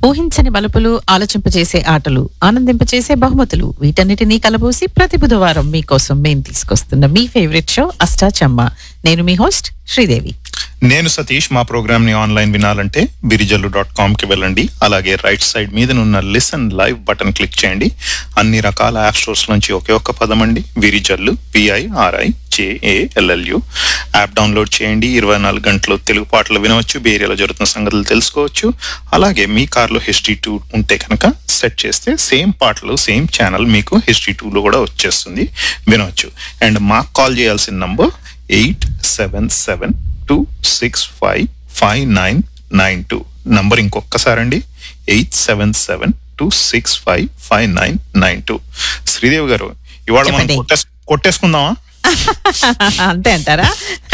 ఊహించని బలుపులు ఆలోచింపచేసే ఆటలు ఆనందింపచేసే బహుమతులు వీటన్నిటినీ కలబోసి ప్రతి బుధవారం మీకోసం మేము తీసుకొస్తున్న మీ ఫేవరెట్ షో అష్టాచమ్మ నేను మీ హోస్ట్ శ్రీదేవి నేను సతీష్ మా ప్రోగ్రామ్ ని ఆన్లైన్ వినాలంటే బిరిజల్లు డాట్ కామ్ కి వెళ్ళండి అలాగే రైట్ సైడ్ మీద ఉన్న లిసన్ లైవ్ బటన్ క్లిక్ చేయండి అన్ని రకాల యాప్ స్టోర్స్ నుంచి ఒకే ఒక్క పదం అండి Virijallu P I R I J A L L U app download చేయండి ఇరవై నాలుగు గంటలు తెలుగు పాటలు వినవచ్చు మీ ఏరియాలో జరుగుతున్న సంగతులు తెలుసుకోవచ్చు అలాగే మీ కార్లో హిస్టరీ టూ ఉంటే కనుక సెట్ చేస్తే సేమ్ పాటలు సేమ్ ఛానల్ మీకు హిస్టరీ టూలో కూడా వచ్చేస్తుంది వినవచ్చు అండ్ మాకు కాల్ చేయాల్సిన number eight seven seven two six five five nine nine two number ఇంకొకసారి అండి eight seven seven two six five five nine nine two Sridevi గారు ఇవాళ మనం చెప్పండి. కొట్టేస్ కొట్టేసుకుందామా అంతే అంటారా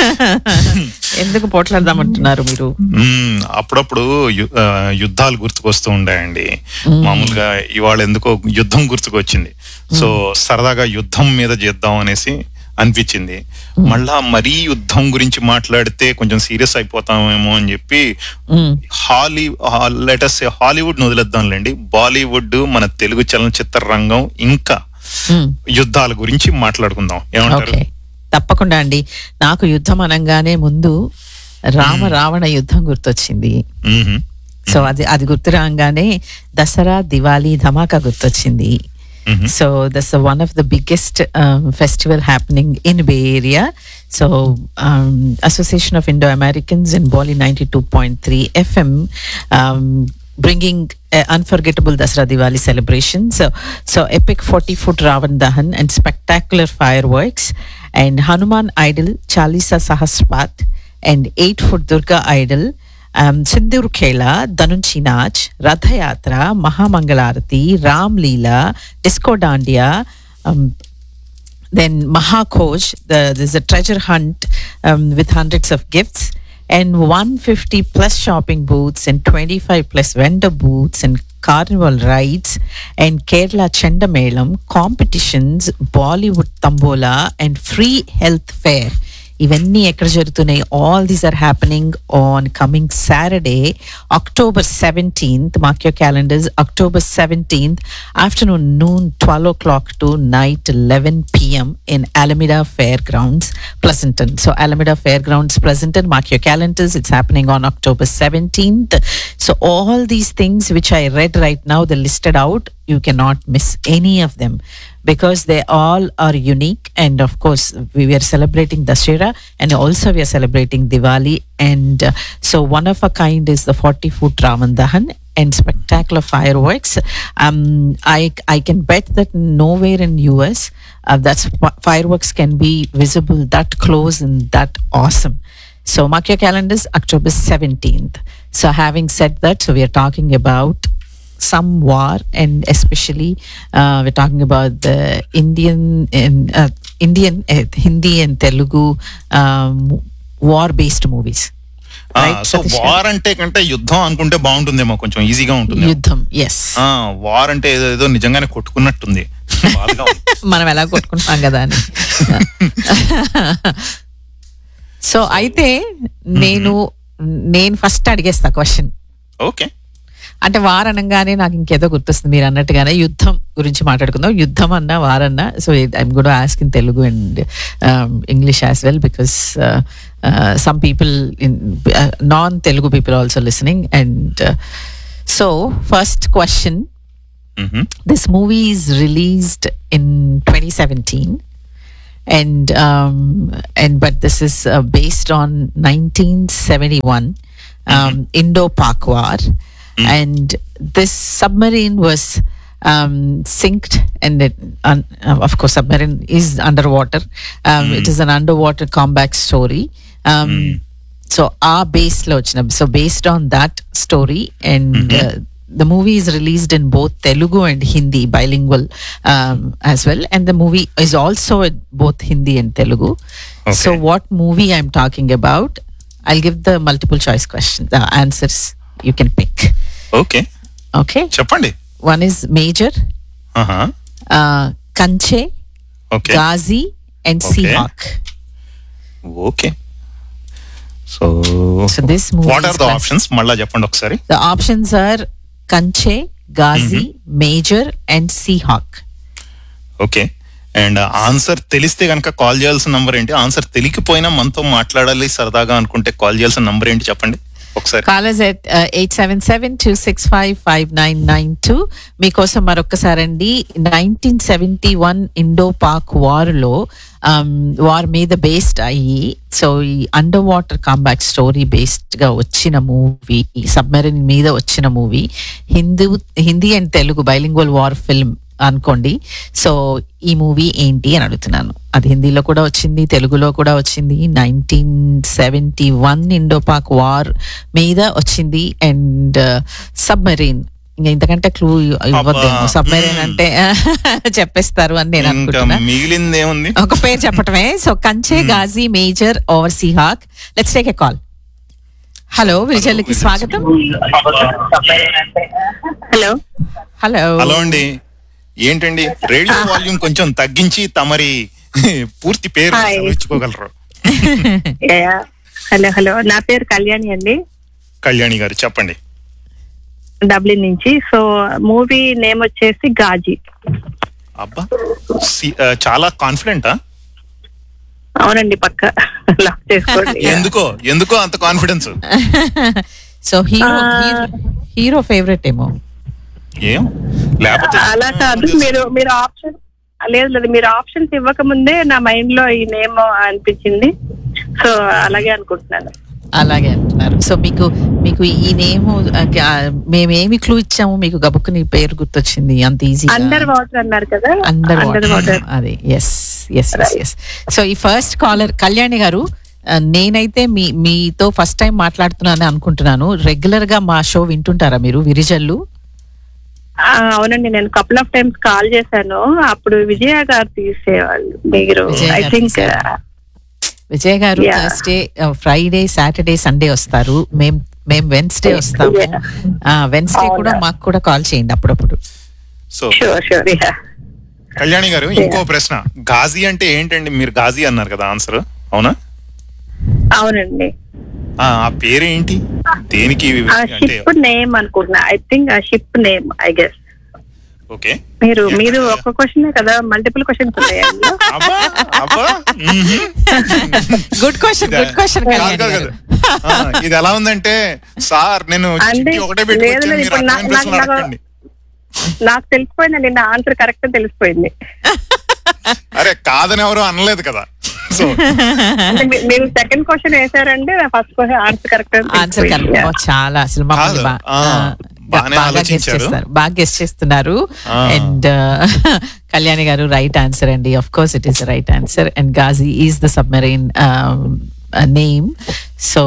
ఎందుకు పోట్లాడదామంటున్నారు మీరు మ్మ్, అప్పుడప్పుడు యు- ఆ, యుద్ధాలు గుర్తుకొస్తూ ఉంటాయండి మామూలుగా ఇవాళ ఎందుకో యుద్ధం గుర్తుకొచ్చింది సో సరదాగా యుద్ధం మీద చేద్దాం అనేసి అనిపించింది మళ్ళా మరీ యుద్ధం గురించి మాట్లాడితే కొంచెం సీరియస్ అయిపోతామేమో అని చెప్పి మ్మ్. హాలీ లెటస్ హాలీవుడ్ వదిలేద్దాంలేండి బాలీవుడ్ మన తెలుగు చలనచిత్ర రంగం ఇంకా మ్మ్. యుద్ధాల గురించి మాట్లాడుకుందాం ఏమంటారు ఓకే తప్పకుండా అండి నాకు యుద్ధం అనగానే ముందు రామ రావణ యుద్ధం గుర్తొచ్చింది మ్మ్. సో అది అది గుర్తు రాగానే దసరా దివాళీ ధమాకా గుర్తొచ్చింది hmm. So that's one of the biggest festival happening in Bay Area so association of Indo Americans in Bolly ninety two point three FM bringing uh, unforgettable Dasra Diwali celebrations. So, so epic 40 foot Ravan Dahan and spectacular fireworks, and Hanuman idol Chalisa Sahaspat, and 8 foot Durga idol. Um, Sindur Khela, Danunchi Nach, Ratha Yatra, Mahamangalarati, Ram Leela, Disco Dandiya, um, then Mahakoj, the, there's a treasure hunt um, with hundreds of gifts, and 150 plus shopping booths, and 25 plus vendor booths, and carnival rides, and Kerala Chendamelam, competitions, Bollywood Tambola, and free health fair. ఇవన్నీ ఎక్కడ జరుగుతున్నాయి all these are happening on coming Saturday October seventeenth mark your calendars October seventeenth afternoon noon twelve o'clock to night eleven PM in Alameda fair grounds Pleasanton so Alameda fair grounds Pleasanton mark your calendars it's happening on October seventeenth so all these things which I read right now the listed out you cannot miss any of them because they all are unique and of course we were celebrating Dashera and also we are celebrating Diwali and uh, so one of a kind is the 40 foot Ravan Dahan and spectacular fireworks um I I can bet that nowhere in US uh, that's fireworks can be visible that close and that awesome so mark your calendars October 17th so having said that so we are talking about some war and especially uh, we're talking about the Indian and uh, Indian uh, Hindi and Telugu um, war based movies. Right, so Satish garu? War అంటే కంటే యుద్ధం అనుకుంటే బాగుంటుందేమో కొంచెం ఈజీగా ఉంటుంది యుద్ధం yes ఆ వార్ అంటే ఏదో ఏదో నిజంగానే కొట్టుకున్నట్టుంది బాధగా ఉంది. మనం ఎలా కొట్టుకుంటున్నాం కదా అని సో అయితే నేను నేను ఫస్ట్ అడిగేస్తా క్వశ్చన్ ఓకే అంటే వారనంగానే నాకు ఇంకేదో గుర్తొస్తుంది మీరు అన్నట్టుగానే యుద్ధం గురించి మాట్లాడుకుందాం యుద్ధం అన్నా వారన్నా so I'm good ask in Telugu and English as well because some people in non Telugu people also listening and so first question hmm. this movie is released in 2017 and um, and but this is uh, based on 1971 um, Indo-Pak War, and this submarine was um, sinked, and it, un, uh, of course, submarine is underwater. Um, It is an underwater combat story. Um, So our base lo వచ్చిన so based on that story and uh, the movie is released in both Telugu and Hindi bilingual um, as well and the movie is also in both Hindi and Telugu. So Okay. what movie I'm talking about? I'll give the multiple choice question the answers you can pick. Okay Okay. చెప్పండి One is Major, ఆహా uh, Kanche, okay Ghazi, and Okay. Seahawk. Okay so So this movie what is are the class- options మళ్ళా చెప్పండి ఒకసారి The options are Kanche Ghazi Major and Seahawk okay and answer తెలిస్తే కనుక call చేయాల్సిన number ఏంటి answer తెలియకపోయినా మనతో మాట్లాడాలి సరదాగా అనుకుంటే కాల్ చేయాల్సిన నంబర్ ఏంటి చెప్పండి ఒకసారి callers at eight seven seven two six five five nine nine two మీకోసం మరొకసారండి nineteen seventy one Indo Pak వార్లో వార్ మీద బేస్డ్ అయ్యి సో ఈ under water combat story based గా వచ్చిన మూవీ సబ్మెరీన్ మీద వచ్చిన movie Hindu Hindi and Telugu bilingual war film అనుకోండి సో ఈ మూవీ ఏంటి అని అడుగుతున్నాను అది హిందీలో కూడా వచ్చింది తెలుగులో కూడా వచ్చింది nineteen seventy one Indo Pak war మీద వచ్చింది అండ్ సబ్మెరీన్ ఇంకా ఇంతకంటే క్లూ ఇవ్వద్దేమో అబ్బా, సబ్మెరీన్ మ్మ్. అంటే చెప్పేస్తారు అని నేను ఇంకా అనుకుంటున్నా మిగిలింది ఏముంది ఒక పేరు చెప్పటమే so Kanche Ghazi Major over Seahawk let's take a call hello విజయలకి స్వాగతం హలో హలో హలో అండి ఏంటండి రేడియో వాల్యూమ్ కొంచెం తగ్గించి తమరి పూర్తి పేరు Hi. ఇచ్చుకోగలరు యా. హలో హలో నా పేరు కళ్యాణి అండి కళ్యాణి గారు చెప్పండి డబ్లిన్ నుంచి సో మూవీ నేమ్ వచ్చేసి గాజీ అబ్బా సి- ఆ, చాలా కాన్ఫిడెంటా అవునండి పక్క లాక్ చేసుకోండి ఎందుకో ఎందుకో అంత confidence so hero Ah. Hero favourite ఏమో ఏం లేకపోతే అలా కాదు మీరు మీరు ఆప్షన్ లేదు లేదు మీరు ఆప్షన్స్ ఇవ్వక ముందే నా మైండ్ లో ఈ నేమ్ అనిపించింది సో అలాగే అనుకుంటున్నాను అలాగే అంటున్నారు సో మీకు మీకు ఈ నేమ్ మేమేమి క్లూ ఇచ్చాము మీకు గబుక్కుని పేరు గుర్తొచ్చింది అంత ఈజీ అండర్ వాటర్ అన్నారు కదా అండర్ అండర్ వాటర్ అదే yes yes yes yes so ఈ ఫస్ట్ కాలర్ కళ్యాణి గారు ఆ, నేనైతే మీ మీతో ఫస్ట్ టైం మాట్లాడుతున్నాను అనుకుంటున్నాను రెగ్యులర్ గా మా షో వింటుంటారా మీరు విరిజల్లు అవునండి నేను కపుల్ ఆఫ్ టైమ్స్ కాల్ చేశాను అప్పుడు విజయ గారు తీసేవాళ్ళు మీరు విజయ ఐ గారు థింక్ తీసేవారు. విజయ్ గారు Yeah. Thursday Friday Saturday Sunday వస్తారు మేం మేము వెన్స్డే వస్తాము Yeah. వెన్స్డే కూడా అవునా. మాకు కూడా కాల్ చేయండి అప్పుడప్పుడు so sure sure yeah Kalyani గారు ఇంకో ప్రశ్న గాజీ అంటే ఏంటండి మీరు గాజీ అన్నారు కదా ఆన్సర్ అవునా అవునండి ఆ ఆ పేరేంటి దేనికి ఆ అంటే షిప్ నేమ్ అనుకుంటున్నా ఐ థింక్ ఆ ship name I guess okay మీరు మీరు ఒక్క క్వశ్చన్ కదా మల్టిపుల్ క్వశ్చన్స్ ఉన్నాయి అందులో. అబ్బా అబ్బా మ్మ్హ. గుడ్ క్వశ్చన్ గుడ్ క్వశ్చన్ కాదు, కళ్యాణి కాదు, గారు కాదు. ఆ, ఇది ఎలా ఉందంటే సార్ నేను అంటే చిట్టి ఒకటే లేదు, పెట్టుకొచ్చాను లేదు, మీరు ఇప్పుడు అర్థమైన నాకు- ప్రశ్నలు నాకు- అడగండి నాకు తెలిసిపోయిందండి నా ఆన్సర్ కరెక్ట్ తెలిసిపోయింది అరే కాదని ఎవరు అనలేదు కదా సో అంటే మీ- మీరు సెకండ్ క్వశ్చన్ వేసారంటే first question answer correct answer correct చాలా అసలు మమ్మల్ని కాదు, బా- ఆ, ఆ, బాగానే బాగా గెస్ట్ ఆలోచించారు. చేస్తారు బాగా గెస్ట్ చేస్తున్నారు ఆ. అండ్ కళ్యాణి గారు రైట్ ఆన్సర్ అండి of course it is right answer and Ghazi is the submarine name so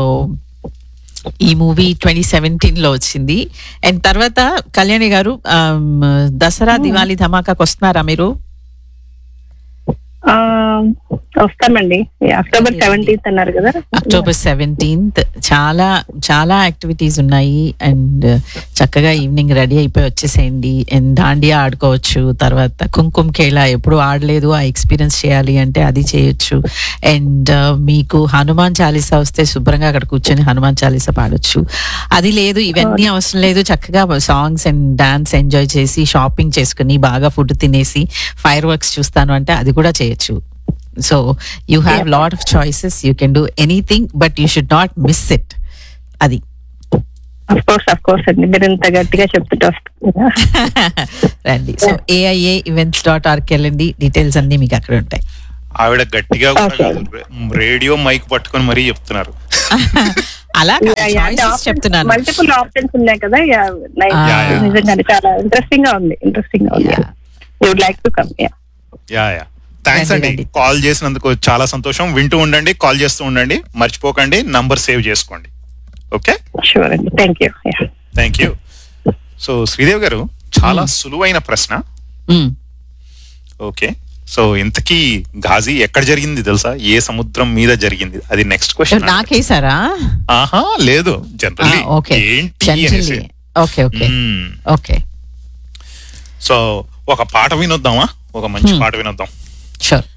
ఈ మూవీ ట్వంటీ సెవెంటీన్ లో వచ్చింది అండ్ తర్వాత కళ్యాణి గారు um, దసరా దివాళీ ధమాకాకి వస్తున్నారా మీరు వస్తామండి అక్టోబర్ సెవెంటీన్త్ అన్నారు కదా అక్టోబర్ సెవెంటీన్త్ చాలా చాలా యాక్టివిటీస్ ఉన్నాయి అండ్ చక్కగా ఈవినింగ్ రెడీ అయిపోయి వచ్చేసేయండి అండ్ దాండియా ఆడుకోవచ్చు తర్వాత కుంకుమ కేళ ఎప్పుడు ఆడలేదు ఆ ఎక్స్పీరియన్స్ చేయాలి అంటే అది చేయొచ్చు అండ్ మీకు హనుమాన్ చాలీసా వస్తే శుభ్రంగా అక్కడ కూర్చొని హనుమాన్ చాలీసా పాడొచ్చు అది లేదు ఇవన్నీ అవసరం లేదు చక్కగా సాంగ్స్ అండ్ డాన్స్ ఎంజాయ్ చేసి షాపింగ్ చేసుకుని బాగా ఫుడ్ తినేసి ఫైర్ వర్క్స్ చూస్తాను అంటే అది కూడా చేయొచ్చు so you have lot of choices you can do anything but you should not miss it అది అఫ్ కోర్స్ అఫ్ కోర్స్ అండి మీరు ఇంత గట్టిగా చెప్తుంటే వస్తుంది రండి సో ఏఐఏ ఈవెంట్స్ డాట్ ఆర్కి వెళ్ళండి డీటెయిల్స్ అన్ని మీకు అక్కడ ఉంటాయి ఆవిడ గట్టిగా కూడా Okay. కాదు రేడియో మైక్ పట్టుకొని మరీ చెప్తున్నారు అలా చాయిసెస్ చెప్తున్నాను మల్టిపుల్ ఆప్షన్స్ ఉన్నాయి కదా yeah, nice. Ah. Yeah, yeah. నిజంగానే చాలా ఇంట్రెస్టింగ్ గా ఉంది ఇంట్రెస్టింగ్ గా ఉంది Yeah. You would like to come yeah yeah yeah thanks రండి, అండి రండి. కాల్ చేసినందుకు చాలా సంతోషం వింటూ ఉండండి కాల్ చేస్తూ ఉండండి మర్చిపోకండి నంబర్ సేవ్ చేసుకోండి ఓకే షూర్ అండి thank you yeah thank you so Sridev గారు చాలా సులువైన ప్రశ్న Mm. ఓకే సో ఇంతకీ ఘాజీ ఎక్కడ జరిగింది తెలుసా ఏ సముద్రం మీద జరిగింది అది నెక్స్ట్ క్వశ్చన్ నాకేసారా ఆహా లేదు జనరల్లీ ఓకే ఏంటి అనేసి ఓకే ఓకే మ్మ్. ఓకే సో ఒక పాట వినొద్దామా ఒక మంచి పాట వినొద్దాం షూర్